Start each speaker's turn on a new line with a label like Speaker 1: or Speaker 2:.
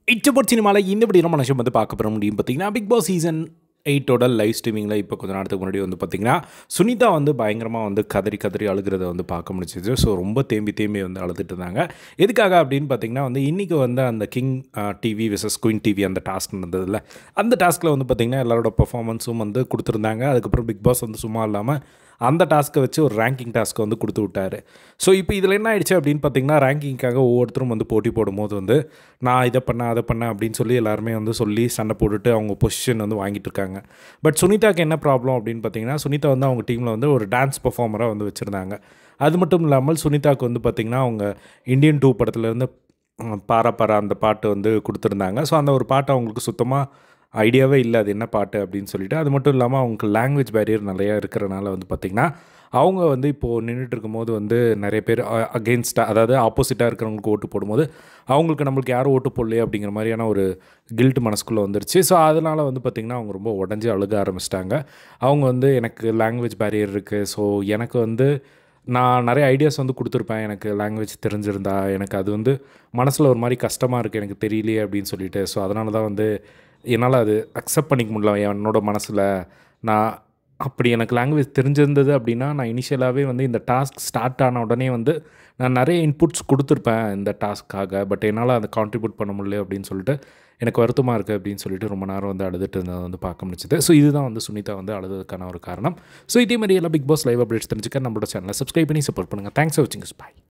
Speaker 1: இச்சப்போட் சினிமாவில் இந்த படி நம்ம நிமிஷம் வந்து பார்க்க போகிற முடியும் பார்த்தீங்கன்னா பிக் பாஸ் சீசன் எயிட்டோட லைவ் ஸ்ட்ரீமிங்கில் இப்போ கொஞ்ச நேரத்துக்கு முன்னாடி வந்து பார்த்திங்கன்னா சுனிதா வந்து பயங்கரமாக வந்து கதறி கதறி அழுகிறத வந்து பார்க்க முடிச்சிச்சு ஸோ ரொம்ப தேம்பி தேம்பி வந்து அழுதுட்டு இருந்தாங்க எதுக்காக அப்படின்னு பார்த்தீங்கன்னா வந்து இன்றைக்கி வந்து அந்த king TV versus queen TV அந்த டாஸ்க் இருந்ததில்ல அந்த டாஸ்கில் வந்து பார்த்திங்கன்னா எல்லாரோட பர்ஃபார்மன்ஸும் வந்து கொடுத்துருந்தாங்க அதுக்கப்புறம் பிக் பாஸ் வந்து சும்மா இல்லாமல் அந்த டாஸ்க்கை வச்சு ஒரு ரேங்கிங் டாஸ்க்கை வந்து கொடுத்து விட்டாரு ஸோ இப்போ இதில் என்ன ஆயிடுச்சு அப்படின்னு பார்த்தீங்கன்னா ரேங்கிங்காக ஒவ்வொருத்தரும் வந்து போட்டி போடும்போது வந்து நான் இதை பண்ணேன் அதை பண்ணேன் அப்படின்னு சொல்லி எல்லாருமே வந்து சொல்லி சண்டை போட்டுட்டு அவங்க பொசிஷன் வந்து வாங்கிட்டு இருக்காங்க பட் சுனிதாக்கு என்ன ப்ராப்ளம் அப்படின்னு பார்த்தீங்கன்னா சுனிதா வந்து அவங்க டீமில் வந்து ஒரு டான்ஸ் பர்ஃபார்மராக வந்து வச்சுருந்தாங்க அது மட்டும் இல்லாமல் சுனிதாக்கு வந்து பார்த்திங்கன்னா அவங்க இந்தியன் டூ படத்துலேருந்து பாரா பாரா அந்த பாட்டு வந்து கொடுத்துருந்தாங்க ஸோ அந்த ஒரு பாட்டு அவங்களுக்கு சுத்தமாக ஐடியாவே இல்லை அது என்ன பாட்டு அப்படின்னு சொல்லிட்டு அது மட்டும் இல்லாமல் அவங்களுக்கு லாங்குவேஜ் பேரியர் நிறையா இருக்கிறனால வந்து பார்த்திங்கன்னா அவங்க வந்து இப்போது நின்றுட்டு இருக்கும்போது வந்து நிறைய பேர் அகெயின்ஸ்டாக அதாவது ஆப்போசிட்டாக இருக்கிறவங்களுக்கு ஓட்டு போடும்போது அவங்களுக்கு நம்மளுக்கு யாரும் ஓட்டு போடலையே அப்படிங்கிற மாதிரியான ஒரு கில்ட் மனசுக்குள்ளே வந்துருச்சு ஸோ அதனால் வந்து பார்த்திங்கன்னா அவங்க ரொம்ப உடஞ்சி அழுக ஆரம்பிச்சிட்டாங்க அவங்க வந்து எனக்கு லாங்குவேஜ் பேரியர் இருக்குது ஸோ எனக்கு வந்து நான் நிறைய ஐடியாஸ் வந்து கொடுத்துருப்பேன் எனக்கு லாங்குவேஜ் தெரிஞ்சிருந்தா எனக்கு அது வந்து மனசில் ஒரு மாதிரி கஷ்டமாக இருக்குது எனக்கு தெரியலையே அப்படின்னு சொல்லிட்டு ஸோ அதனால தான் வந்து என்னால் அது அக்செப்ட் பண்ணிக்க முடியல என்னோட மனசில் நான் அப்படி எனக்கு லாங்குவேஜ் தெரிஞ்சிருந்தது அப்படின்னா நான் இனிஷியலாகவே வந்து இந்த டாஸ்க் ஸ்டார்ட் ஆன உடனே வந்து நான் நிறைய இன்புட்ஸ் கொடுத்துருப்பேன் இந்த டாஸ்க்காக பட் என்னால் அதை கான்ட்ரிபியூட் பண்ண முடியல அப்படின்னு சொல்லிட்டு எனக்கு வருத்தமாக இருக்குது அப்படின்னு சொல்லிட்டு ரொம்ப நேரம் வந்து அழுதுட்டு இருந்ததை வந்து பார்க்க முடிச்சுது ஸோ இதுதான் வந்து சுனிதா வந்து அழுதுக்கான ஒரு காரணம் ஸோ இதே மாதிரி எல்லாம் பிக் பாஸ் லைவ் அப்டேட்ஸ் தெரிஞ்சுக்க நம்மளோட சேனலை சப்ஸ்கிரைப் பண்ணி சப்போர்ட் பண்ணுங்கள் தேங்க்ஸ் ஃபார் வாட்சிங் பாய்